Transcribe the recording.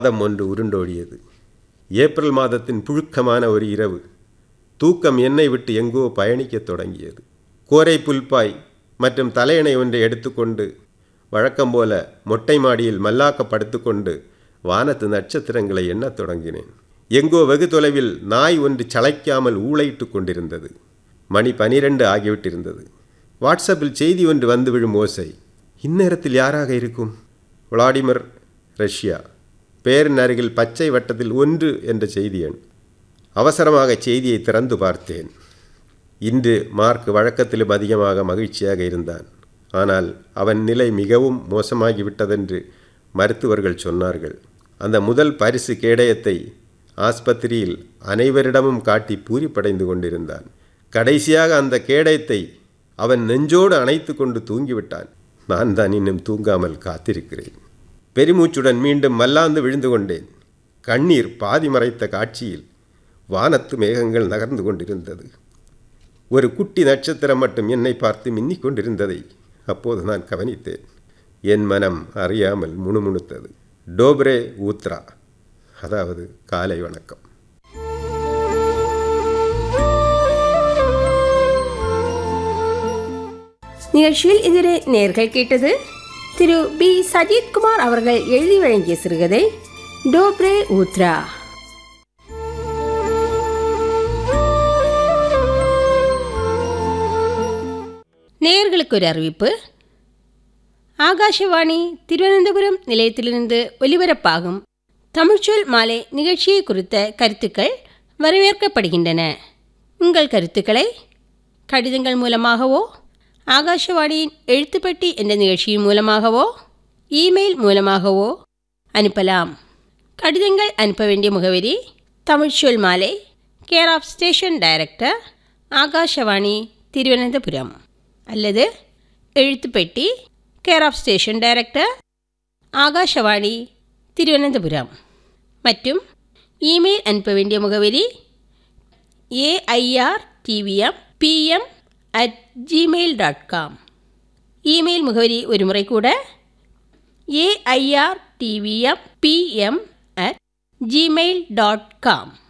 மாதம் ஒன்று உருண்டோடியது ஏப்ரல் மாதத்தின் புழுக்கமான ஒரு இரவு தூக்கம் என்னை விட்டு எங்கோ பயணிக்கத் தொடங்கியது கோரை புல்பாய் மற்றும் தலையணை ஒன்றை எடுத்துக்கொண்டு வழக்கம் போல மொட்டை மாடியில் மல்லாக்க படுத்துக்கொண்டு வானத்து நட்சத்திரங்களை எண்ணத் தொடங்கினேன் எங்கோ வெகு தொலைவில் நாய் ஒன்று சளைக்காமல் ஊளையிட்டு கொண்டிருந்தது மணி பனிரெண்டு ஆகிவிட்டிருந்தது வாட்ஸ்அப்பில் செய்தி ஒன்று வந்து விழும் ஓசை இந்நேரத்தில் யாராக இருக்கும் விளாடிமிர் ரஷ்யா பேரின் அருகில் பச்சை வட்டத்தில் ஒன்று என்ற செய்தி எண் அவசரமாக செய்தியை திறந்து பார்த்தேன் இன்று மார்க் வழக்கத்திலும் அதிகமாக மகிழ்ச்சியாக இருந்தான் ஆனால் அவன் நிலை மிகவும் மோசமாகிவிட்டதென்று மருத்துவர்கள் சொன்னார்கள் அந்த முதல் பரிசு கேடயத்தை ஆஸ்பத்திரியில் அனைவரிடமும் காட்டி பூரிப்படைந்து கொண்டிருந்தான் கடைசியாக அந்த கேடயத்தை அவன் நெஞ்சோடு அணைத்து கொண்டு தூங்கிவிட்டான் நான் தான் இன்னும் தூங்காமல் காத்திருக்கிறேன் பெருமூச்சுடன் மீண்டும் மல்லாந்து விழுந்து கொண்டேன் கண்ணீர் பாதி மறைத்த காட்சியில் வானத்து மேகங்கள் நகர்ந்து கொண்டிருந்தது ஒரு குட்டி நட்சத்திரம் மட்டும் என்னை பார்த்து மின்னிக் கொண்டிருந்ததை அப்போது நான் கவனித்தேன் என் மனம் அறியாமல் முணுமுணுத்தது டோப்ரே ஊத்ரா அதாவது காலை வணக்கம் நிகழ்ச்சியில் இதுவரை நேர்கள் கேட்டது திரு பி சஜித்குமார் அவர்கள் எழுதி வழங்கிய சிறுகதை டோப்ரே ஊத்ரா நேயர்களுக்கு ஒரு அறிவிப்பு ஆகாஷவாணி திருவனந்தபுரம் நிலையத்திலிருந்து ஒலிபரப்பாகும் தமிழ்ச்சொல் மாலை நிகழ்ச்சியை குறித்த கருத்துக்கள் வரவேற்கப்படுகின்றன உங்கள் கருத்துக்களை கடிதங்கள் மூலமாகவோ ஆகாஷவாணியின் எழுத்துப்பட்டி என்ற நிகழ்ச்சியின் மூலமாகவோ இமெயில் மூலமாகவோ அனுப்பலாம் கடிதங்கள் அனுப்ப வேண்டிய முகவரி தமிழ்ச்சொல் மாலை care of station director Akashvani Thiruvananthapuram அல்லது எழுத்துப்பெட்டி care of station director Akashvani Thiruvananthapuram மற்றும் இமெயில் அனுப்ப வேண்டிய முகவரி AIR TVM PM at Gmail dot com email முகவரி ஒரு முறை கூட AIR TVM PM at Gmail dot com